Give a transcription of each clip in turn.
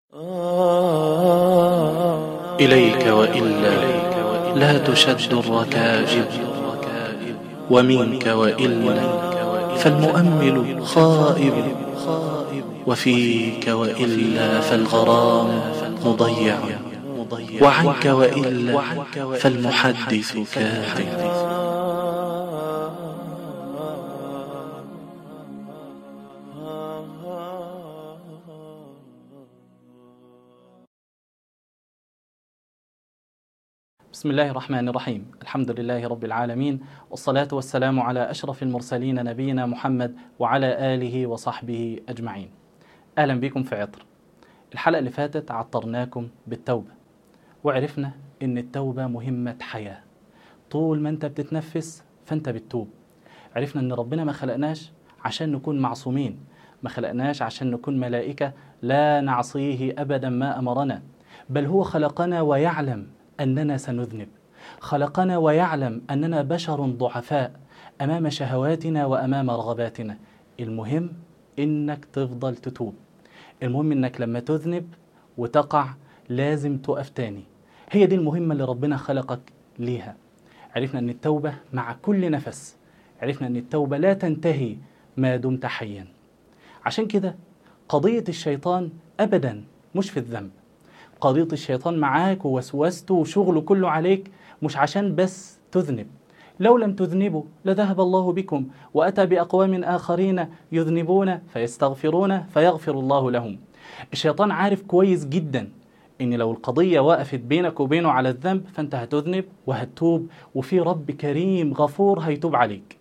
إليك وإلا لا تشد الركائب ومنك وإلا فالمؤمل خائب وفيك وإلا فالغرام مضيع وعنك وإلا فالمحدث كاذب بسم الله الرحمن الرحيم الحمد لله رب العالمين والصلاة والسلام على أشرف المرسلين نبينا محمد وعلى آله وصحبه أجمعين أهلا بكم في عطر الحلقة اللي فاتت عطرناكم بالتوبة وعرفنا إن التوبة مهمة حياة طول ما أنت بتتنفس فأنت بتتوب عرفنا إن ربنا ما خلقناش عشان نكون معصومين ما خلقناش عشان نكون ملائكة لا نعصيه أبدا ما أمرنا بل هو خلقنا ويعلم اننا سنذنب خلقنا ويعلم اننا بشر ضعفاء امام شهواتنا وامام رغباتنا المهم انك تفضل تتوب المهم انك لما تذنب وتقع لازم تقف تاني هي دي المهمه اللي ربنا خلقك ليها عرفنا ان التوبه مع كل نفس عرفنا ان التوبه لا تنتهي ما دمت حيا عشان كده قضيه الشيطان ابدا مش في الذنب قضية الشيطان معاك ووسوسته وشغله كله عليك مش عشان بس تذنب لو لم تذنبوا لذهب الله بكم وأتى بأقوام آخرين يذنبون فيستغفرون فيغفر الله لهم الشيطان عارف كويس جدا إن لو القضية وقفت بينك وبينه على الذنب فأنت هتذنب وهتتوب وفي رب كريم غفور هيتوب عليك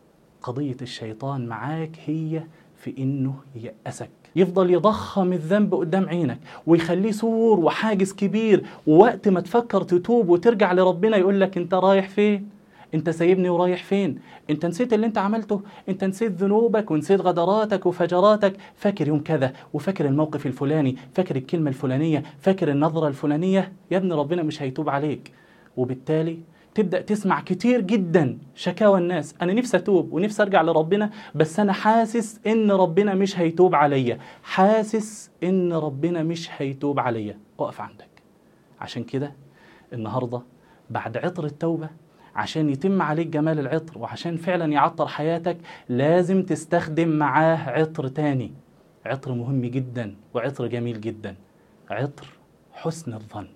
قضية الشيطان معاك هي في إنه يأسك يفضل يضخم الذنب قدام عينك ويخليه سور وحاجز كبير ووقت ما تفكر تتوب وترجع لربنا يقول لك انت رايح فين انت سايبني ورايح فين انت نسيت اللي انت عملته انت نسيت ذنوبك ونسيت غدراتك وفجراتك فاكر يوم كذا وفاكر الموقف الفلاني فاكر الكلمة الفلانية فاكر النظرة الفلانية يا ابني ربنا مش هيتوب عليك وبالتالي تبدا تسمع كتير جدا شكاوى الناس انا نفسي اتوب ونفسي ارجع لربنا بس انا حاسس ان ربنا مش هيتوب عليا حاسس ان ربنا مش هيتوب عليا اقف عندك عشان كده النهارده بعد عطر التوبه عشان يتم عليك جمال العطر وعشان فعلا يعطر حياتك لازم تستخدم معاه عطر تاني عطر مهم جدا وعطر جميل جدا عطر حسن الظن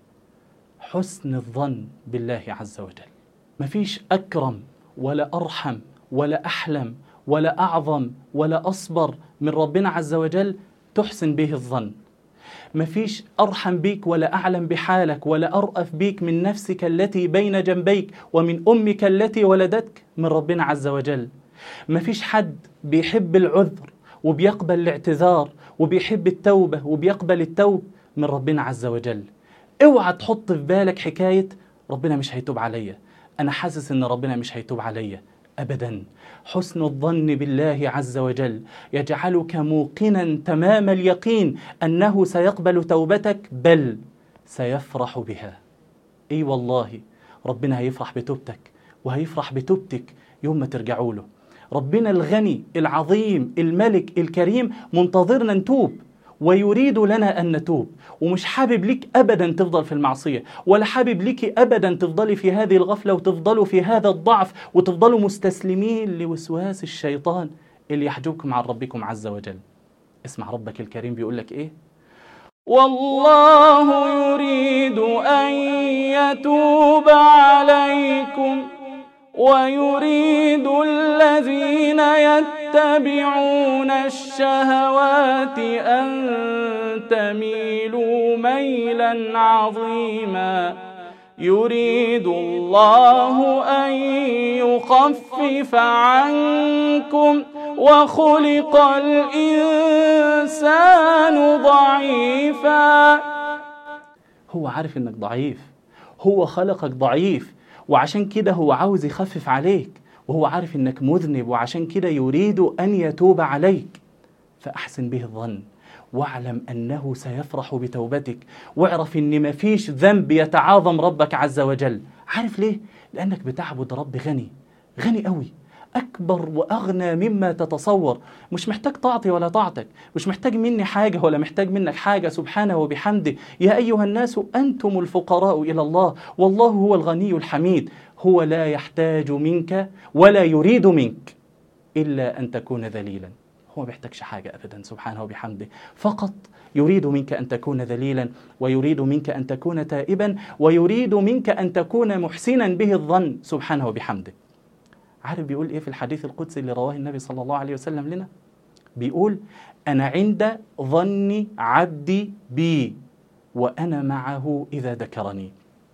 حسن الظن بالله عز وجل مفيش أكرم ولا أرحم ولا أحلم ولا أعظم ولا أصبر من ربنا عز وجل تحسن به الظن مفيش أرحم بيك ولا أعلم بحالك ولا أرأف بيك من نفسك التي بين جنبيك ومن أمك التي ولدتك من ربنا عز وجل مفيش حد بيحب العذر وبيقبل الاعتذار وبيحب التوبة وبيقبل التوب من ربنا عز وجل اوعى تحط في بالك حكايه ربنا مش هيتوب عليا انا حاسس ان ربنا مش هيتوب عليا ابدا حسن الظن بالله عز وجل يجعلك موقنا تمام اليقين انه سيقبل توبتك بل سيفرح بها اي والله ربنا هيفرح بتوبتك وهيفرح بتوبتك يوم ما ترجعوا له ربنا الغني العظيم الملك الكريم منتظرنا نتوب ويريد لنا أن نتوب ومش حابب ليك أبدا تفضل في المعصية ولا حابب ليك أبدا تفضلي في هذه الغفلة وتفضلوا في هذا الضعف وتفضلوا مستسلمين لوسواس الشيطان اللي يحجبكم عن ربكم عز وجل اسمع ربك الكريم بيقول لك إيه والله يريد أن يتوب عليكم ويريد الذين يتبعون الشهوات أن تميلوا ميلا عظيما يريد الله أن يخفف عنكم وخلق الإنسان ضعيفا هو عارف إنك ضعيف هو خلقك ضعيف وعشان كده هو عاوز يخفف عليك وهو عارف انك مذنب وعشان كده يريد ان يتوب عليك فاحسن به الظن واعلم انه سيفرح بتوبتك واعرف ان مفيش ذنب يتعاظم ربك عز وجل عارف ليه لانك بتعبد رب غني غني قوي أكبر وأغنى مما تتصور مش محتاج طاعتي ولا طاعتك مش محتاج مني حاجة ولا محتاج منك حاجة سبحانه وبحمده يا أيها الناس أنتم الفقراء إلى الله والله هو الغني الحميد هو لا يحتاج منك ولا يريد منك إلا أن تكون ذليلا هو ما بيحتاجش حاجة أبدا سبحانه وبحمده فقط يريد منك أن تكون ذليلا ويريد منك أن تكون تائبا ويريد منك أن تكون محسنا به الظن سبحانه وبحمده عارف بيقول إيه في الحديث القدسي اللي رواه النبي صلى الله عليه وسلم لنا بيقول أنا عند ظن عبدي بي وأنا معه إذا ذكرني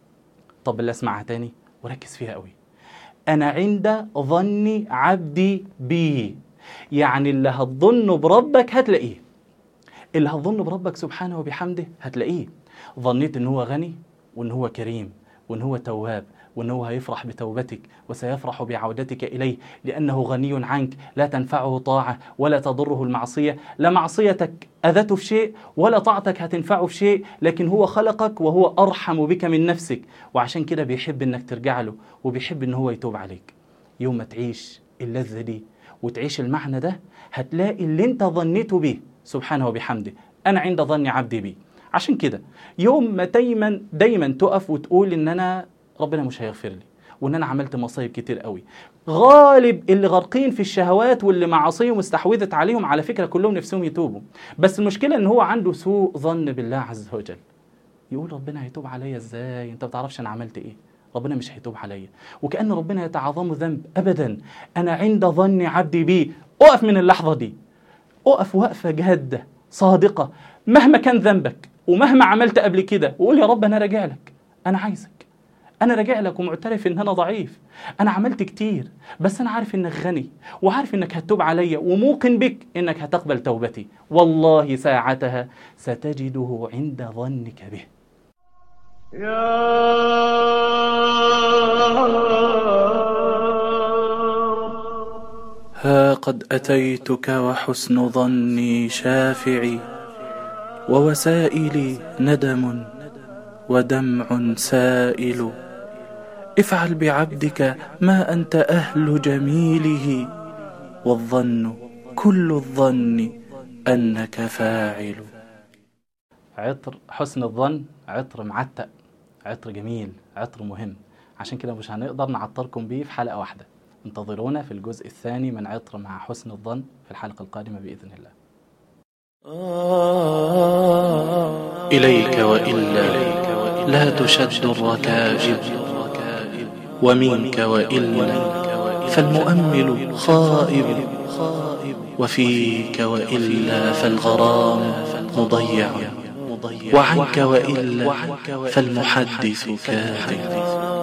طب اللي أسمعها تاني وركز فيها قوي أنا عند ظن عبدي بي يعني اللي هتظنه بربك هتلاقيه اللي هتظنه بربك سبحانه وبحمده هتلاقيه ظنيت ان هو غني وان هو كريم وان هو تواب وان هو هيفرح بتوبتك وسيفرح بعودتك اليه لانه غني عنك لا تنفعه طاعه ولا تضره المعصيه لا معصيتك اذته في شيء ولا طاعتك هتنفعه في شيء لكن هو خلقك وهو ارحم بك من نفسك وعشان كده بيحب انك ترجع له وبيحب ان هو يتوب عليك يوم ما تعيش اللذه دي وتعيش المعنى ده هتلاقي اللي انت ظنيته بيه سبحانه وبحمده انا عند ظن عبدي بي عشان كده يوم ما دايما دايما تقف وتقول ان انا ربنا مش هيغفر لي وان انا عملت مصايب كتير قوي غالب اللي غارقين في الشهوات واللي معاصيهم استحوذت عليهم على فكره كلهم نفسهم يتوبوا بس المشكله ان هو عنده سوء ظن بالله عز وجل يقول ربنا هيتوب عليا ازاي انت ما بتعرفش انا عملت ايه ربنا مش هيتوب عليا وكأن ربنا يتعاظم ذنب أبدا أنا عند ظن عبدي بي أقف من اللحظة دي أقف وقفة جادة صادقة مهما كان ذنبك ومهما عملت قبل كده وقول يا رب أنا راجع لك أنا عايزك أنا راجع لك ومعترف إن أنا ضعيف أنا عملت كتير بس أنا عارف إنك غني وعارف إنك هتتوب عليا وموقن بك إنك هتقبل توبتي والله ساعتها ستجده عند ظنك به ها قد أتيتك وحسن ظني شافعي ووسائلي ندم ودمع سائل افعل بعبدك ما أنت أهل جميله والظن كل الظن أنك فاعل عطر حسن الظن عطر معتق عطر جميل عطر مهم عشان كده مش هنقدر نعطركم بيه في حلقة واحدة انتظرونا في الجزء الثاني من عطر مع حسن الظن في الحلقة القادمة بإذن الله إليك وإلا لا تشد الركائب ومنك وإلا فالمؤمل خائب وفيك وإلا فالغرام مضيع وعنك وإلا فالمحدث كاذب